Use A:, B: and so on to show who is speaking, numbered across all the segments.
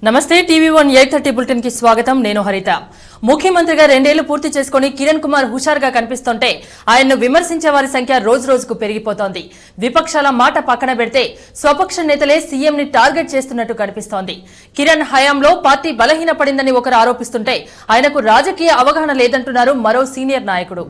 A: నమస్తే TV one eight thirty bulletin కి స్వాగతం నేను హరిత ముఖ్యమంత్రిగా రెండేళ్లు పూర్తి చేసుకుని కిరణ్ కుమార్ హుషారుగా కనిపిస్తుంటే ఆయన్ను విమర్శించే వారి సంఖ్య రోజు రోజుకు పెరిగిపోతోంది విపక్షాల మాట పక్కన పెడితే స్వపక్ష నేతలే సీఎం ని టార్గెట్ చేస్తున్నట్టు కనిపిస్తోంది కిరణ్ హయాంలో పార్టీ బలహీనపడిందని ఒకరు ఆరోపిస్తుంటే ఆయనకు రాజకీయ అవగాహన లేదంటున్నారు మరో సీనియర్ నాయకుడు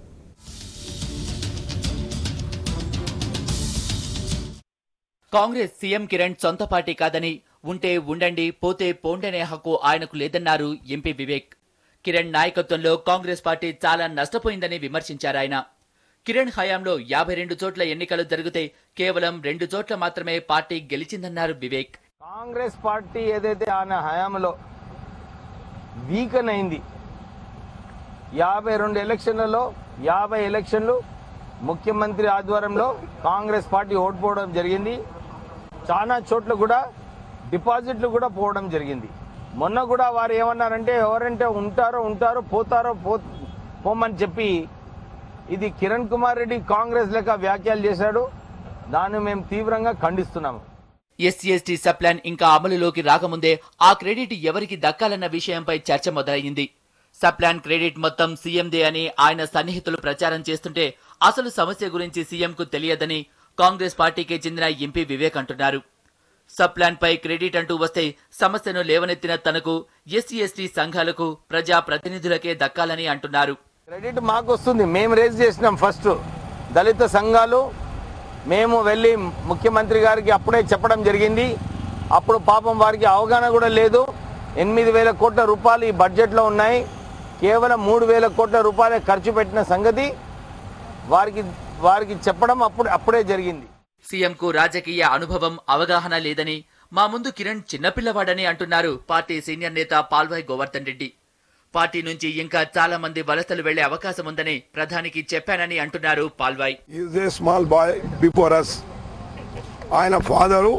B: కాంగ్రెస్ సీఎం కిరణ్ సొంత పార్టీ కాదని ఉంటే ఉండండి పోతే పోండనే హక్కు ఆయనకు లేదన్నారు ఎంపీ వివేక్ కిరణ్ నాయకత్వంలో కాంగ్రెస్ పార్టీ చాలా నష్టపోయిందని విమర్శించారు ఆయన కిరణ్ హయాంలో యాభై రెండు చోట్ల ఎన్నికలు జరిగితే కేవలం రెండు చోట్ల మాత్రమే పార్టీ గెలిచిందన్నారు వివేక్
C: కాంగ్రెస్ పార్టీ ఏదైతే ఆయన హయాంలో వీకన్ అయింది యాభై రెండు ఎలక్షన్లలో యాభై ఎలక్షన్లు ముఖ్యమంత్రి ఆధ్వర్యంలో కాంగ్రెస్ పార్టీ ఓడిపోవడం జరిగింది చాలా చోట్ల కూడా డిపాజిట్లు కూడా పోవడం జరిగింది మొన్న కూడా వారు ఏమన్నారంటే ఎవరంటే ఉంటారో ఉంటారో పోతారో పో పోమని చెప్పి ఇది కిరణ్ కుమార్ రెడ్డి కాంగ్రెస్ లెక్క వ్యాఖ్యలు చేశాడు దాన్ని మేము తీవ్రంగా ఖండిస్తున్నాము
B: ఎస్సీ ఎస్టీ సబ్ ప్లాన్ ఇంకా అమలులోకి రాకముందే ఆ క్రెడిట్ ఎవరికి దక్కాలన్న విషయంపై చర్చ మొదలయ్యింది సబ్ ప్లాన్ క్రెడిట్ మొత్తం సీఎందే అని ఆయన సన్నిహితులు ప్రచారం చేస్తుంటే అసలు సమస్య గురించి సీఎంకు తెలియదని కాంగ్రెస్ పార్టీకి చెందిన ఎంపీ వివేక్ అంటున్నారు సబ్ ప్లాన్ పై క్రెడిట్ అంటూ వస్తే సమస్యను లేవనెత్తిన తనకు ఎస్సీ ఎస్టీ సంఘాలకు ప్రజా ప్రతినిధులకే దక్కాలని అంటున్నారు
C: క్రెడిట్ మాకు వస్తుంది మేము రేజ్ చేసినాం ఫస్ట్ దళిత సంఘాలు మేము వెళ్ళి ముఖ్యమంత్రి గారికి అప్పుడే చెప్పడం జరిగింది అప్పుడు పాపం వారికి అవగాహన కూడా లేదు ఎనిమిది వేల కోట్ల రూపాయలు ఈ బడ్జెట్లో ఉన్నాయి కేవలం మూడు వేల కోట్ల రూపాయలే ఖర్చు పెట్టిన సంగతి వారికి వారికి చెప్పడం అప్పుడు అప్పుడే జరిగింది
B: సీఎంకు రాజకీయ అనుభవం అవగాహన లేదని మా ముందు కిరణ్ చిన్నపిల్లవాడని అంటున్నారు పార్టీ సీనియర్ నేత పాల్వాయ్ గోవర్ధన్ రెడ్డి పార్టీ నుంచి ఇంకా చాలా మంది వలసలు వెళ్లే అవకాశం ఉందని ప్రధానికి చెప్పానని అంటున్నారు Palvai
D: is a small boy before us ఆయన ఫాదరు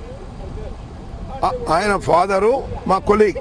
D: ఆ- ఆయన ఫాదరు మా కొలీగ్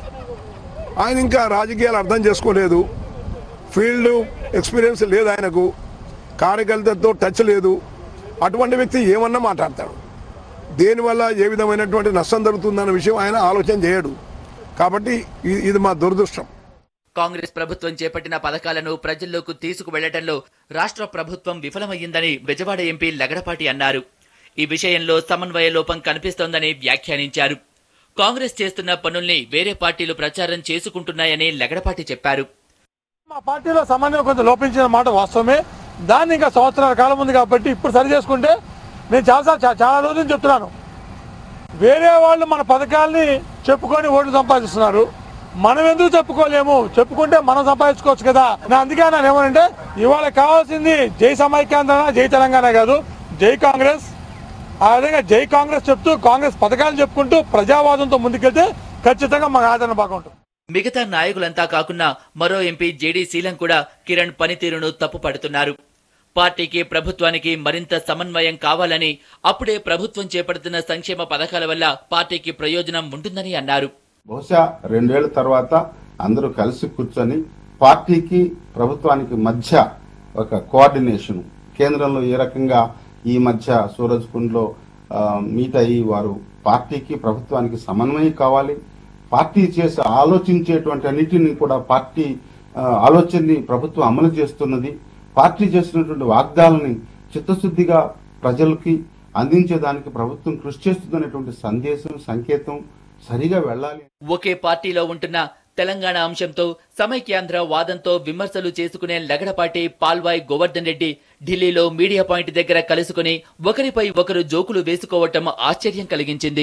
D: ఆయన ఇంకా రాజకీయాలు అర్థం చేసుకోలేదు ఫీల్డ్ ఎక్స్పీరియన్స్ లేదు ఆయనకు కార్యకర్తలతో టచ్ లేదు అటువంటి వ్యక్తి ఏమన్నా మాట్లాడతాడు దేనివల్ల ఏ విధమైనటువంటి నష్టం జరుగుతుందన్న విషయం ఆయన ఆలోచన చేయడు కాబట్టి ఇ- ఇది మా దురదృష్టం
B: కాంగ్రెస్ ప్రభుత్వం చేపట్టిన పథకాలను ప్రజల్లోకి తీసుకువెళ్లటంలో రాష్ట్ర ప్రభుత్వం విఫలమయ్యిందని బెజవాడ ఎంపీ లగడపాటి అన్నారు ఈ విషయంలో సమన్వయ లోపం కనిపిస్తోందని వ్యాఖ్యానించారు కాంగ్రెస్ చేస్తున్న పనుల్ని వేరే పార్టీలు ప్రచారం చేసుకుంటున్నాయని లగడపాటి చెప్పారు
E: మా పార్టీలో సమన్వయం కొంచెం లోపించిన మాట వాస్తవమే దాన్ని ఇంకా సంవత్సరాల కాలం ఉంది కాబట్టి ఇప్పుడు సరి చేసుకుంటే నేను చాలా చాలా రోజుల నుంచి చెప్తున్నాను వేరే వాళ్ళు మన పథకాల్ని చెప్పుకొని ఓట్లు సంపాదిస్తున్నారు మనం ఎందుకు చెప్పుకోలేము చెప్పుకుంటే మనం సంపాదించుకోవచ్చు కదా నేను అందుకే నేను ఏమనంటే ఇవాళ కావాల్సింది జై సమైక్యాంధ్ర జై తెలంగాణ కాదు జై కాంగ్రెస్ ఆ విధంగా జై కాంగ్రెస్ చెప్తూ కాంగ్రెస్ పథకాలు చెప్పుకుంటూ ప్రజావాదంతో ముందుకెళ్తే ఖచ్చితంగా మాకు ఆదరణ బాగా ఉంటుంది
B: మిగతా నాయకులంతా కాకున్నా మరో ఎంపీ జేడీ శీలం కూడా కిరణ్ పనితీరును తప్పుపడుతున్నారు పార్టీకి ప్రభుత్వానికి మరింత సమన్వయం కావాలని అప్పుడే ప్రభుత్వం చేపడుతున్న సంక్షేమ పథకాల వల్ల పార్టీకి ప్రయోజనం ఉంటుందని అన్నారు
F: బహుశా రెండేళ్ల తర్వాత అందరూ కలిసి కూర్చొని పార్టీకి ప్రభుత్వానికి మధ్య ఒక కోఆర్డినేషన్ కేంద్రంలో ఏ రకంగా ఈ మధ్య సూరజ్ కుండ్లో ఆ, మీట్ అయ్యి వారు పార్టీకి ప్రభుత్వానికి సమన్వయం కావాలి పార్టీ చేసి ఆలోచించేటువంటి అన్నిటిని కూడా పార్టీ ఆ, ఆలోచనని ప్రభుత్వం అమలు చేస్తున్నది పార్టీ చేసినటువంటి వాగ్దాలని చిత్తశుద్ధిగా ప్రజలకి అందించేదానికి ప్రభుత్వం కృషి చేస్తుందనేటువంటి సందేశం సంకేతం సరిగా వెళ్ళాలి
B: ఒకే పార్టీలో ఉంటున్న తెలంగాణ అంశంతో సమైక్యాంధ్ర వాదంతో విమర్శలు చేసుకునే లగడపాటి పాల్వాయ్ గోవర్ధన్ రెడ్డి ఢిల్లీలో మీడియా పాయింట్ దగ్గర కలుసుకుని ఒకరిపై ఒకరు జోకులు వేసుకోవటం ఆశ్చర్యం కలిగించింది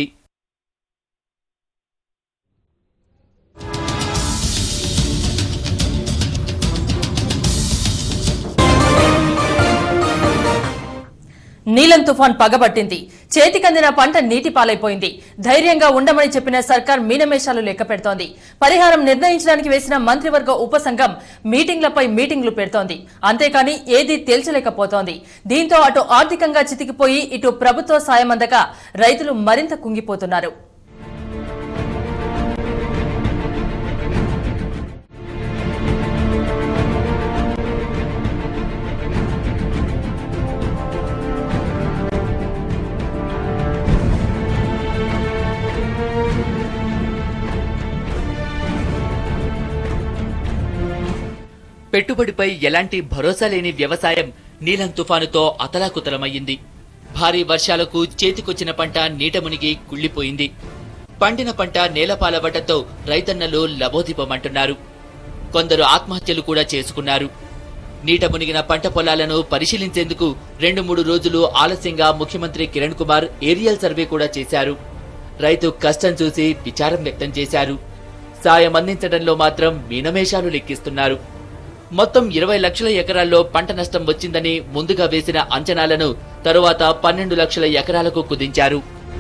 A: నీలం తుఫాన్ పగబట్టింది చేతికందిన పంట నీటి పాలైపోయింది ధైర్యంగా ఉండమని చెప్పిన సర్కార్ మీనమేషాలు లెక్క పెడుతోంది పరిహారం నిర్ణయించడానికి వేసిన మంత్రివర్గ ఉపసంఘం మీటింగ్లపై మీటింగ్లు పెడుతోంది అంతేకాని ఏదీ తేల్చలేకపోతోంది దీంతో అటు ఆర్థికంగా చితికిపోయి ఇటు ప్రభుత్వ సాయం అందక రైతులు మరింత కుంగిపోతున్నారు
B: పెట్టుబడిపై ఎలాంటి భరోసా లేని వ్యవసాయం నీలం తుఫానుతో అతలాకుతలమయ్యింది భారీ వర్షాలకు చేతికొచ్చిన పంట నీట మునిగి కుళ్లిపోయింది పండిన పంట నేలపాలవటంతో రైతన్నలు లబోదిపమంటున్నారు కొందరు ఆత్మహత్యలు కూడా చేసుకున్నారు నీట మునిగిన పంట పొలాలను పరిశీలించేందుకు రెండు మూడు రోజులు ఆలస్యంగా ముఖ్యమంత్రి కిరణ్ కుమార్ ఏరియల్ సర్వే కూడా చేశారు రైతు కష్టం చూసి విచారం వ్యక్తం చేశారు సాయం అందించడంలో మాత్రం మీనమేషాలు లెక్కిస్తున్నారు మొత్తం ఇరవై లక్షల ఎకరాల్లో పంట నష్టం వచ్చిందని ముందుగా వేసిన అంచనాలను తరువాత పన్నెండు లక్షల ఎకరాలకు కుదించారు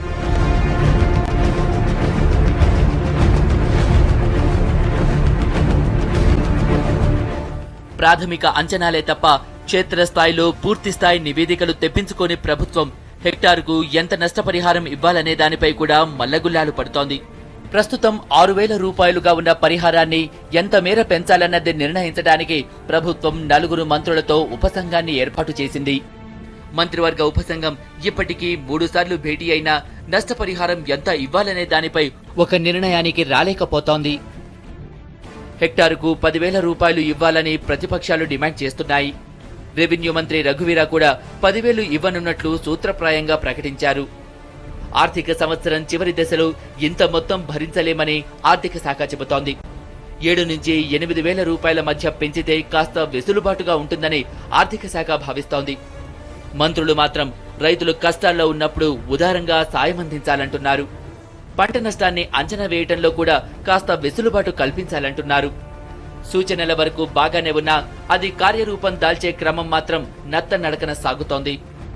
B: ప్రాథమిక అంచనాలే తప్ప క్షేత్రస్థాయిలో పూర్తిస్థాయి నివేదికలు తెప్పించుకొని ప్రభుత్వం హెక్టారుకు ఎంత నష్టపరిహారం ఇవ్వాలనే దానిపై కూడా మల్లగుల్లాలు పడుతోంది ప్రస్తుతం ఆరు వేల రూపాయలుగా ఉన్న పరిహారాన్ని ఎంత మేర పెంచాలన్నది నిర్ణయించడానికి ప్రభుత్వం నలుగురు మంత్రులతో ఉపసంఘాన్ని ఏర్పాటు చేసింది మంత్రివర్గ ఉపసంఘం ఇప్పటికీ మూడుసార్లు భేటీ అయినా నష్టపరిహారం ఎంత ఇవ్వాలనే దానిపై ఒక నిర్ణయానికి రాలేకపోతోంది హెక్టారుకు పదివేల రూపాయలు ఇవ్వాలని ప్రతిపక్షాలు డిమాండ్ చేస్తున్నాయి రెవెన్యూ మంత్రి రఘువీర కూడా పదివేలు ఇవ్వనున్నట్లు సూత్రప్రాయంగా ప్రకటించారు ఆర్థిక సంవత్సరం చివరి దశలో ఇంత మొత్తం భరించలేమని ఆర్థిక శాఖ చెబుతోంది ఏడు నుంచి ఎనిమిది వేల రూపాయల మధ్య పెంచితే కాస్త వెసులుబాటుగా ఉంటుందని ఆర్థిక శాఖ భావిస్తోంది మంత్రులు మాత్రం రైతులు కష్టాల్లో ఉన్నప్పుడు ఉదారంగా సాయం అందించాలంటున్నారు పంట నష్టాన్ని అంచనా వేయటంలో కూడా కాస్త వెసులుబాటు కల్పించాలంటున్నారు సూచనల వరకు బాగానే ఉన్నా అది కార్యరూపం దాల్చే క్రమం మాత్రం నత్త నడకన సాగుతోంది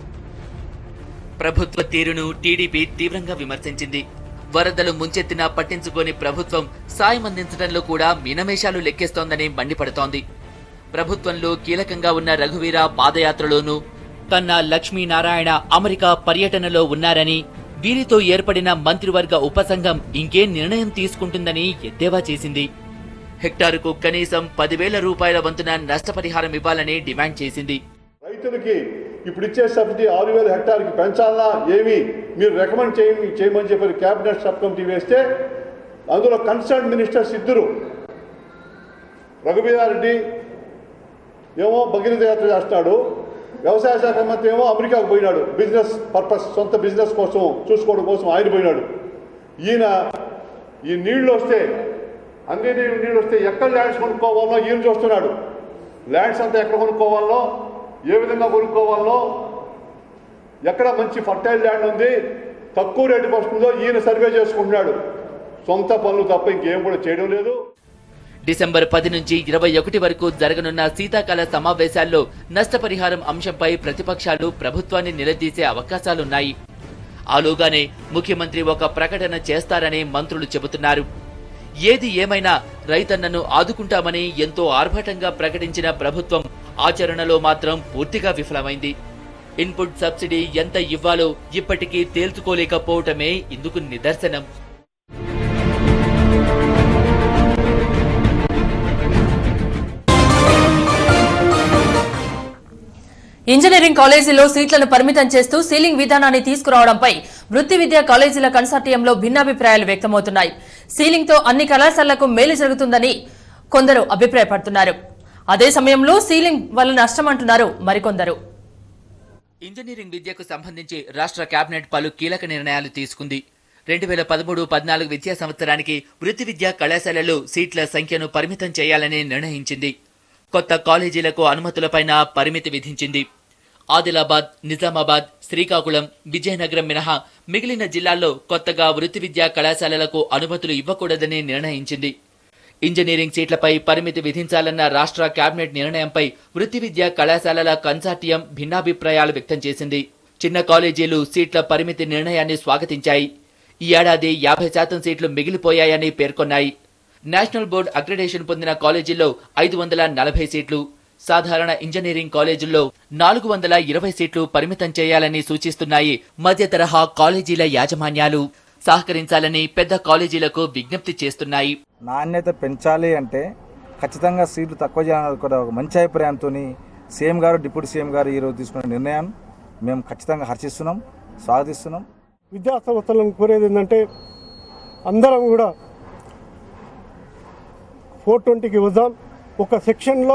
B: ప్రభుత్వ తీరును టీడీపీ తీవ్రంగా విమర్శించింది వరదలు ముంచెత్తినా పట్టించుకోని ప్రభుత్వం సాయం అందించడంలో కూడా మీనమేషాలు లెక్కేస్తోందని మండిపడుతోంది ప్రభుత్వంలో కీలకంగా ఉన్న రఘువీర పాదయాత్రలోనూ కన్నా లక్ష్మీనారాయణ అమెరికా పర్యటనలో ఉన్నారని వీరితో ఏర్పడిన మంత్రివర్గ ఉపసంఘం ఇంకేం నిర్ణయం తీసుకుంటుందని ఎద్దేవా చేసింది హెక్టారుకు కనీసం పదివేల రూపాయల వంతున నష్టపరిహారం ఇవ్వాలని డిమాండ్ చేసింది
G: రైతులకి ఇప్పుడు ఇచ్చే సబ్సిడీ ఆరు వేల హెక్టార్కి పెంచాలా ఏమి మీరు రికమెండ్ చేయండి చేయమని చెప్పి క్యాబినెట్ సబ్ కమిటీ వేస్తే అందులో కన్సర్న్ మినిస్టర్స్ ఇద్దరు రఘువీరారెడ్డి ఏమో భగీరథ యాత్ర చేస్తాడు వ్యవసాయ శాఖ మంత్రి ఏమో అమెరికాకు పోయినాడు బిజినెస్ పర్పస్ సొంత బిజినెస్ కోసం చూసుకోవడం కోసం ఆయన పోయినాడు ఈయన ఈ నీళ్లు వస్తే అన్ని నీళ్ళు నీళ్ళు వస్తే ఎక్కడ ల్యాండ్స్ కొనుక్కోవాలో ఈయన చూస్తున్నాడు ల్యాండ్స్ అంతా ఎక్కడ కొనుక్కోవాలో ఏ విధంగా కొనుక్కోవాలో ఎక్కడ మంచి ఫర్టైల్ ల్యాండ్ ఉంది తక్కువ రేటుకి వస్తుందో ఈయన సర్వే చేసుకుంటున్నాడు సొంత పనులు తప్ప ఇంకేం కూడా చేయడం లేదు
B: డిసెంబర్ పది నుంచి ఇరవై ఒకటి వరకు జరగనున్న శీతాకాల సమావేశాల్లో నష్టపరిహారం అంశంపై ప్రతిపక్షాలు ప్రభుత్వాన్ని నిలదీసే అవకాశాలున్నాయి ఆలోగానే ముఖ్యమంత్రి ఒక ప్రకటన చేస్తారని మంత్రులు చెబుతున్నారు ఏది ఏమైనా రైతన్నను ఆదుకుంటామని ఎంతో ఆర్భాటంగా ప్రకటించిన ప్రభుత్వం ఆచరణలో మాత్రం పూర్తిగా విఫలమైంది ఇన్పుట్ సబ్సిడీ ఎంత ఇవ్వాలో ఇప్పటికీ తేల్చుకోలేకపోవటమే ఇందుకు నిదర్శనం
A: ఇంజనీరింగ్ కాలేజీలో సీట్లను పరిమితం చేస్తూ సీలింగ్ విధానాన్ని తీసుకురావడంపై వృత్తి విద్యా కాలేజీల కన్సార్టియంలో భిన్నాభిప్రాయాలు వ్యక్తమవుతున్నాయి సీలింగ్ తో అన్ని కళాశాలలకు మేలు జరుగుతుందని కొందరు అభిప్రాయపడుతున్నారు అదే సమయంలో సీలింగ్ వల్ల నష్టమంటున్నారు మరికొందరు
B: ఇంజనీరింగ్ విద్యకు సంబంధించి రాష్ట్ర కేబినెట్ పలు కీలక నిర్ణయాలు తీసుకుంది రెండు వేల పదమూడు పద్నాలుగు విద్యా సంవత్సరానికి వృత్తి విద్యా కళాశాలలు సీట్ల సంఖ్యను పరిమితం చేయాలని నిర్ణయించింది కొత్త కాలేజీలకు అనుమతులపైన పరిమితి విధించింది ఆదిలాబాద్ నిజామాబాద్ శ్రీకాకుళం విజయనగరం మినహా మిగిలిన జిల్లాల్లో కొత్తగా వృత్తి విద్యా కళాశాలలకు అనుమతులు ఇవ్వకూడదని నిర్ణయించింది ఇంజనీరింగ్ సీట్లపై పరిమితి విధించాలన్న రాష్ట్ర కేబినెట్ నిర్ణయంపై వృత్తి విద్యా కళాశాలల కన్సార్టియం భిన్నాభిప్రాయాలు వ్యక్తం చేసింది చిన్న కాలేజీలు సీట్ల పరిమితి నిర్ణయాన్ని స్వాగతించాయి ఈ ఏడాది యాభై శాతం సీట్లు మిగిలిపోయాయని పేర్కొన్నాయి నేషనల్ బోర్డు అక్రిడేషన్ పొందిన కాలేజీల్లో ఐదు వందల నలభై సీట్లు సాధారణ ఇంజనీరింగ్ కాలేజీల్లో నాలుగు వందల ఇరవై సీట్లు పరిమితం చేయాలని సూచిస్తున్నాయి మధ్య తరహా కాలేజీల యాజమాన్యాలు సహకరించాలని పెద్ద కాలేజీలకు విజ్ఞప్తి చేస్తున్నాయి
H: నాణ్యత పెంచాలి అంటే ఖచ్చితంగా సీట్లు తక్కువ చేయాలని కూడా ఒక మంచి అభిప్రాయంతో సీఎం గారు డిప్యూటీ సీఎం గారు ఈరోజు తీసుకున్న నిర్ణయం మేము ఖచ్చితంగా హర్షిస్తున్నాం స్వాగతిస్తున్నాం
I: విద్యా సంస్థలను కోరేది ఏంటంటే అందరం కూడా ఫోర్ ట్వంటీకి వద్దాం ఒక సెక్షన్లో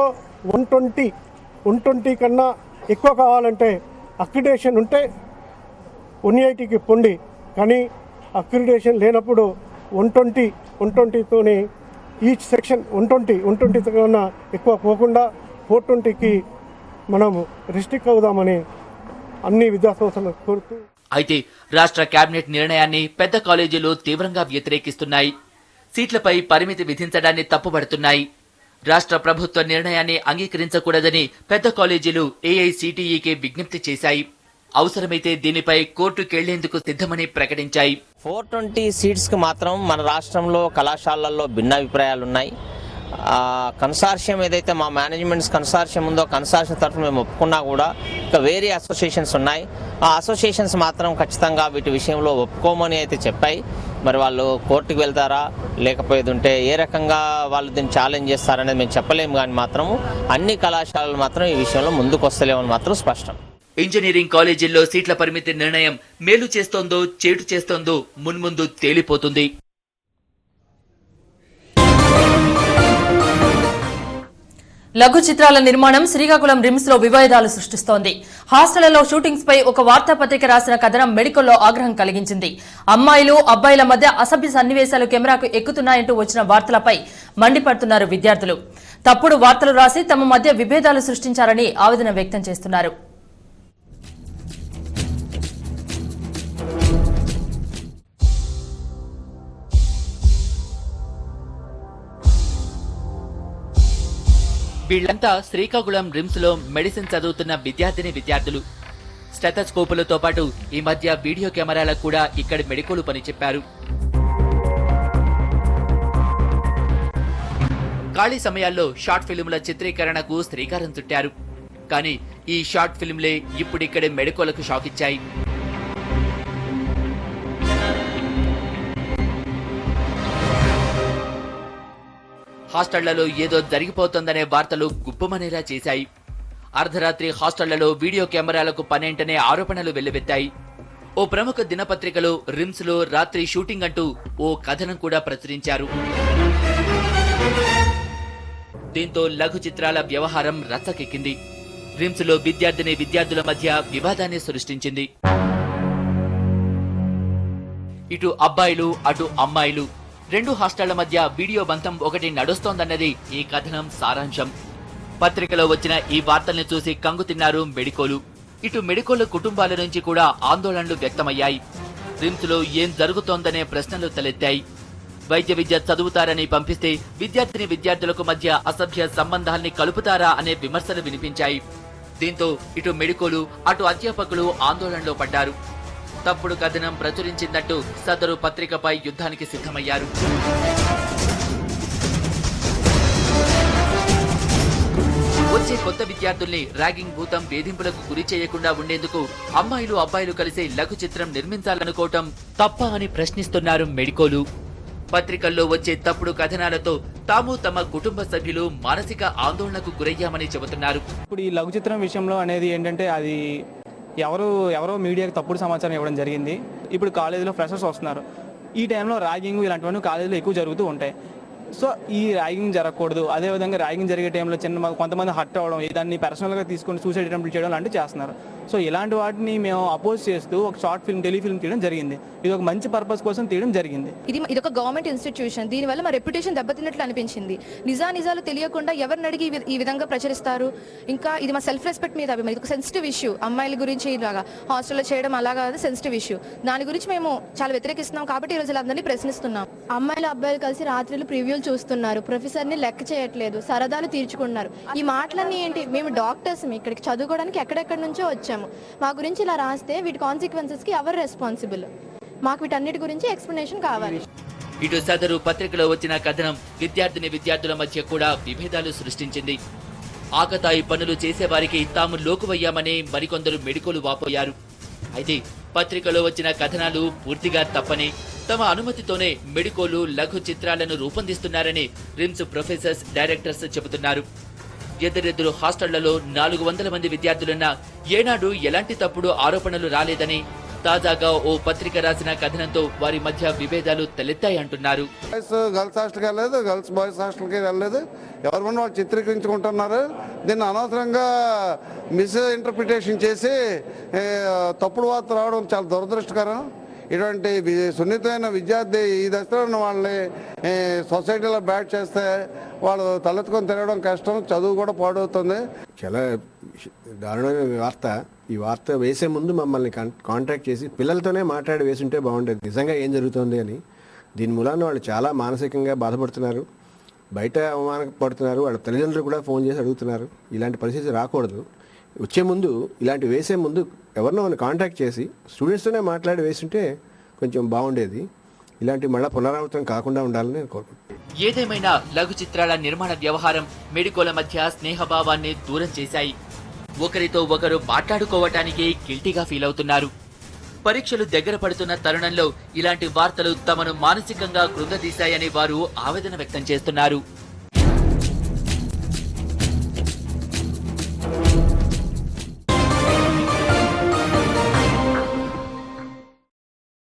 I: వన్ ట్వంటీ వన్ ట్వంటీ కన్నా ఎక్కువ కావాలంటే అక్రిడేషన్ ఉంటే వన్ ఎయిటీకి పొండి కానీ అక్రిడేషన్ లేనప్పుడు వన్ ట్వంటీ వన్ ట్వంటీతోని each section one twenty one twenty కన్నా ఎక్కువ పోకుండా ఫోర్ ట్వంటీకి మనము రిస్ట్రిక్ట్ అవుదామని అన్ని విద్యా సంస్థలకు కోరుతూ
B: అయితే రాష్ట్ర కేబినెట్ నిర్ణయాన్ని పెద్ద కాలేజీలు తీవ్రంగా వ్యతిరేకిస్తున్నాయి సీట్లపై పరిమితి విధించడాన్ని తప్పుపడుతున్నాయి రాష్ట్ర ప్రభుత్వ నిర్ణయాన్ని అంగీకరించకూడదని పెద్ద కాలేజీలు ఏఐసిటిఈకి విజ్ఞప్తి చేశాయి అవసరమైతే దీనిపై కోర్టుకెళ్లేందుకు సిద్ధమని ప్రకటించాయి
J: ఫోర్ ట్వంటీ సీట్స్కి మాత్రం మన రాష్ట్రంలో కళాశాలల్లో భిన్నాభిప్రాయాలు ఉన్నాయి ఆ, కన్సార్షియం ఏదైతే మా మేనేజ్మెంట్స్ కన్సార్షియం ఉందో కన్సార్షియం తరఫున మేము ఒప్పుకున్నా కూడా ఇక వేరే అసోసియేషన్స్ ఉన్నాయి ఆ అసోసియేషన్స్ మాత్రం ఖచ్చితంగా వీటి విషయంలో ఒప్పుకోమని అయితే చెప్పాయి మరి వాళ్ళు కోర్టుకు వెళ్తారా లేకపోతే ఉంటే ఏ రకంగా వాళ్ళు దీన్ని ఛాలెంజ్ చేస్తారనేది మేము చెప్పలేము కానీ మాత్రం అన్ని కళాశాలలు మాత్రం ఈ విషయంలో ముందుకు వస్తలేమని మాత్రం స్పష్టం
B: ఇంజనీరింగ్ కాలేజీల్లో సీట్ల పరిమితి నిర్ణయం మేలు చేస్తోందో చేటు చేస్తోందో మున్ముందు తేలిపోతుంది
A: లఘు చిత్రాల నిర్మాణం శ్రీకాకుళం రిమ్స్ లో వివాదాలు సృష్టిస్తోంది హాస్టళ్లలో షూటింగ్స్ పై ఒక వార్తాపత్రిక రాసిన కథనం మెడికల్లో ఆగ్రహం కలిగించింది అమ్మాయిలు అబ్బాయిల మధ్య అసభ్య సన్నివేశాలు కెమెరాకు ఎక్కుతున్నాయంటూ వచ్చిన వార్తలపై మండిపడుతున్నారు విద్యార్థులు తప్పుడు వార్తలు రాసి తమ మధ్య విభేదాలు సృష్టించారని ఆవేదన వ్యక్తం చేస్తున్నారు
B: వీళ్లంతా శ్రీకాకుళం రిమ్స్ లో మెడిసిన్ చదువుతున్న విద్యార్థిని విద్యార్థులు స్టెథస్కోపులతో పాటు ఈ మధ్య వీడియో కెమెరాలకు కూడా ఇక్కడి మెడికోలు పని చెప్పారు ఖాళీ సమయాల్లో షార్ట్ ఫిల్ముల చిత్రీకరణకు శ్రీకారం చుట్టారు కానీ ఈ షార్ట్ ఫిల్మ్లే ఇప్పుడిక్కడి మెడికోలకు షాక్ ఇచ్చాయి హాస్టళ్లలో ఏదో జరిగిపోతోందనే వార్తలు గుప్పమనేలా చేశాయి అర్ధరాత్రి హాస్టళ్లలో వీడియో కెమెరాలకు పనేంటనే ఆరోపణలు వెల్లువెత్తాయి ఓ ప్రముఖ దినపత్రికలో రిమ్స్ లో రాత్రి షూటింగ్ అంటూ ఓ కథనం కూడా ప్రచురించారు దీంతో లఘు చిత్రాల వ్యవహారం రచ్చకెక్కింది రిమ్స్ లో విద్యార్థిని విద్యార్థుల మధ్య వివాదాన్ని సృష్టించింది ఇటు అబ్బాయిలు అటు అమ్మాయిలు రెండు హాస్టళ్ల మధ్య వీడియో బంధం ఒకటి నడుస్తోందన్నది ఈ కథనం సారాంశం పత్రికలో వచ్చిన ఈ వార్తల్ని చూసి కంగు తిన్నారు మెడికోలు ఇటు మెడికోలు కుటుంబాల నుంచి కూడా ఆందోళనలు వ్యక్తమయ్యాయి రిమ్స్ లో ఏం జరుగుతోందనే ప్రశ్నలు తలెత్తాయి వైద్య విద్య చదువుతారని పంపిస్తే విద్యార్థిని విద్యార్థులకు మధ్య అసభ్య సంబంధాల్ని కలుపుతారా అనే విమర్శలు వినిపించాయి దీంతో ఇటు మెడికోలు అటు అధ్యాపకులు ఆందోళనలో పడ్డారు తప్పుడు కథనం ప్రచురించిందంటూ సదరు పత్రికపై యుద్ధానికి సిద్ధమయ్యారు వచ్చే కొత్త విద్యార్థుల్ని ర్యాగింగ్ భూతం వేధింపులకు గురి చేయకుండా ఉండేందుకు అమ్మాయిలు అబ్బాయిలు కలిసి లఘు చిత్రం నిర్మించాలనుకోవటం తప్ప అని ప్రశ్నిస్తున్నారు మెడికోలు పత్రికల్లో వచ్చే తప్పుడు కథనాలతో తాము తమ కుటుంబ సభ్యులు మానసిక ఆందోళనకు గురయ్యామని చెబుతున్నారు
K: ఇప్పుడు ఈ లఘు చిత్రం విషయంలో అనేది ఏంటంటే అది ఎవరు ఎవరో మీడియాకి తప్పుడు సమాచారం ఇవ్వడం జరిగింది ఇప్పుడు కాలేజీలో ఫ్రెషర్స్ వస్తున్నారు ఈ టైంలో ర్యాగింగ్ ఇలాంటివన్నీ కాలేజీలో ఎక్కువ జరుగుతూ ఉంటాయి సో ఈ ర్యాగింగ్ జరగకూడదు అదేవిధంగా ర్యాగింగ్ జరిగే టైంలో చిన్న మ- కొంతమంది హట్ అవ్వడం దాన్ని పర్సనల్గా తీసుకొని సూసైడ్ అటెంప్ట్ చేయడం లాంటివి చేస్తున్నారు సో ఇలాంటి వాటిని మేము అపోజ్ చేస్తూ ఒక షార్ట్ ఫిల్మ్ టెలిఫిల్మ్ తీయడం జరిగింది ఇది ఒక మంచి పర్పస్ కోసం తీయడం జరిగింది
L: ఇది ఇది ఒక గవర్నమెంట్ ఇన్స్టిట్యూషన్ దీనివల్ల మా రెప్యుటేషన్ దెబ్బతిన్నట్లు అనిపించింది నిజా నిజాలు తెలియకుండా ఎవరిని అడిగి ఈ వి- ఈ విధంగా ప్రచురిస్తారు ఇంకా ఇది మా సెల్ఫ్ రెస్పెక్ట్ మీద అభిమానం ఇది ఒక సెన్సిటివ్ ఇష్యూ అమ్మాయిల గురించి ఇలాగా హాస్టల్లో చేయడం అలాగా సెన్సిటివ్ ఇష్యూ దాని గురించి మేము చాలా వ్యతిరేకిస్తున్నాం కాబట్టి ఈ రోజు అందరినీ ప్రశ్నిస్తున్నాం
M: అమ్మాయిలు అబ్బాయిలు కలిసి రాత్రులు ప్రివ్యూలు చూస్తున్నారు ప్రొఫెసర్ ని లెక్క చేయట్లేదు సరదాలు తీర్చుకుంటున్నారు ఈ మాటలన్నీ ఏంటి మేము డాక్టర్స్ ఇక్కడికి చదువుకోవడానికి ఎక్కడెక్కడి నుంచో వచ్చాము మా గురించి ఇలా రాస్తే వీటి కాన్సిక్వెన్సెస్ కి ఎవరు రెస్పాన్సిబుల్ మాకు వీటన్నిటి గురించి ఎక్స్ప్లెనేషన్ కావాలి
B: ఇటు సదరు పత్రికలో వచ్చిన కథనం విద్యార్థిని విద్యార్థుల మధ్య కూడా విభేదాలు సృష్టించింది ఆకతాయి పనులు చేసేవారికి తాము లోకువయ్యామని మరికొందరు మెడికోలు వాపోయారు అయితే పత్రికలో వచ్చిన కథనాలు పూర్తిగా తప్పని తమ అనుమతితోనే మెడికోలు లఘు చిత్రాలను రూపొందిస్తున్నారని రిమ్స్ ప్రొఫెసర్స్ డైరెక్టర్స్ చెబుతున్నారు ఎదురెదురు హాస్టళ్లలో నాలుగు వందల మంది విద్యార్థులున్నా ఏనాడు ఎలాంటి తప్పుడు ఆరోపణలు రాలేదని తాజాగా ఓ పత్రిక రాసిన కథనంతో వారి మధ్య విభేదాలు తలెత్తాయంటున్నారు
N: బాయ్స్ గర్ల్స్ హాస్టల్కి వెళ్ళలేదు గర్ల్స్ బాయ్స్ హాస్టల్కి వెళ్ళలేదు ఎవరి పని వాళ్ళు చిత్రీకరించుకుంటున్నారు దీన్ని అనవసరంగా మిస్ ఇంటర్ప్రిటేషన్ చేసి ఏ, తప్పుడు వార్త రావడం చాలా దురదృష్టకరం ఇటువంటి వి- సున్నితమైన విద్యార్థి ఈ దశలో ఉన్న వాళ్ళని ఏ, సొసైటీలో బ్యాట్ చేస్తే వాళ్ళు తలెత్తుకొని తిరగడం కష్టం చదువు కూడా పాడవుతుంది
O: చాలా దారుణమైన వార్త ఈ వార్త వేసే ముందు మమ్మల్ని కాన్- కాంటాక్ట్ చేసి పిల్లలతోనే మాట్లాడి వేసుంటే బాగుండేది నిజంగా ఏం జరుగుతోంది అని దీని మూలాన వాళ్ళు చాలా మానసికంగా బాధపడుతున్నారు బయట అవమానపడుతున్నారు వాళ్ళ తల్లిదండ్రులు కూడా ఫోన్ చేసి అడుగుతున్నారు ఇలాంటి పరిస్థితి రాకూడదు వచ్చే ముందు ఇలాంటి వేసే ముందు ఎవరినో మనం కాంటాక్ట్ చేసి స్టూడెంట్స్తోనే మాట్లాడి వేసుంటే కొంచెం బాగుండేది ఇలాంటి మళ్ళీ పునరావృతం కాకుండా ఉండాలని నేను కోరుకుంటున్నాను
B: ఏదేమైనా లఘు చిత్రాల నిర్మాణ వ్యవహారం మెడికోల మధ్య స్నేహభావాన్ని దూరం చేశాయి ఒకరితో ఒకరు మాట్లాడుకోవటానికి గిల్టీగా ఫీల్ అవుతున్నారు పరీక్షలు దగ్గర పడుతున్న తరుణంలో ఇలాంటి వార్తలు తమను మానసికంగా కృంగదీశాయని వారు ఆవేదన వ్యక్తం చేస్తున్నారు